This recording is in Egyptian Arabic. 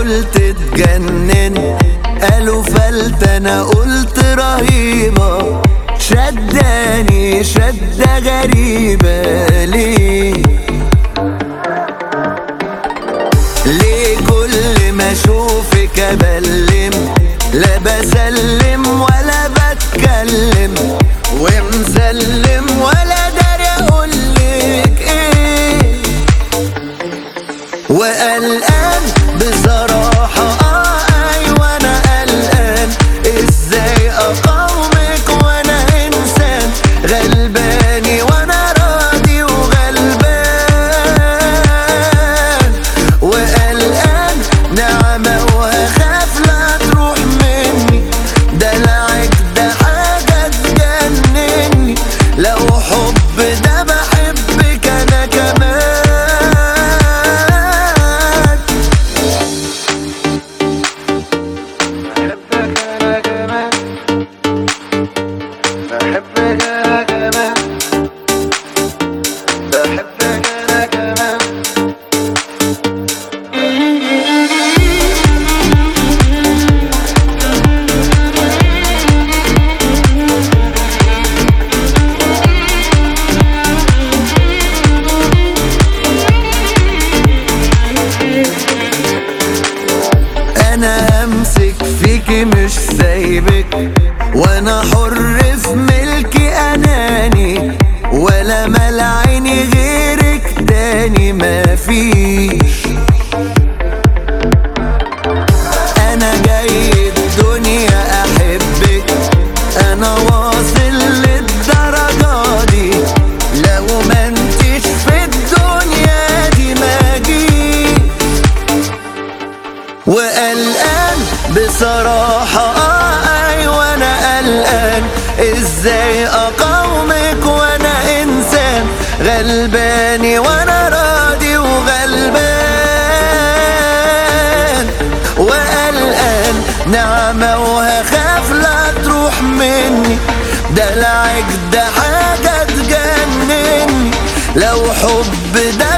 قلت اتجنن قالوا فلتة انا قلت رهيبة شداني شدة غريبة ليه ليه كل ما اشوفك ابلم لا بسلم ولا بتكلم ومسلم ولا داري اقولك ايه وقلقان بصراحة اه ايوه انا قلقان ازاي اقاومك وانا انسان غلباني وانا راضي وغلبان وقلقان نعمة وهخاف لا تروح مني دلعك ده حاجة تجنني لو حب ده بحبك انا كمان بحبك انا كمان بحبك انا كمان بحبك انا كمان انا همسك فيكي مش سايبك وانا حر في ملكي اناني ولا مال عيني غيرك تاني مفيش انا جاي الدنيا احبك انا واصل للدرجة دي لو ما انتش في الدنيا دي ما جيش وقلقان بصراحة اه ايوه انا قلقان ازاي اقاومك وانا انسان غلباني وانا راضي وغلبان وقلقان نعمة وهخاف لا تروح مني دلعك ده حاجة تجنني لو حب ده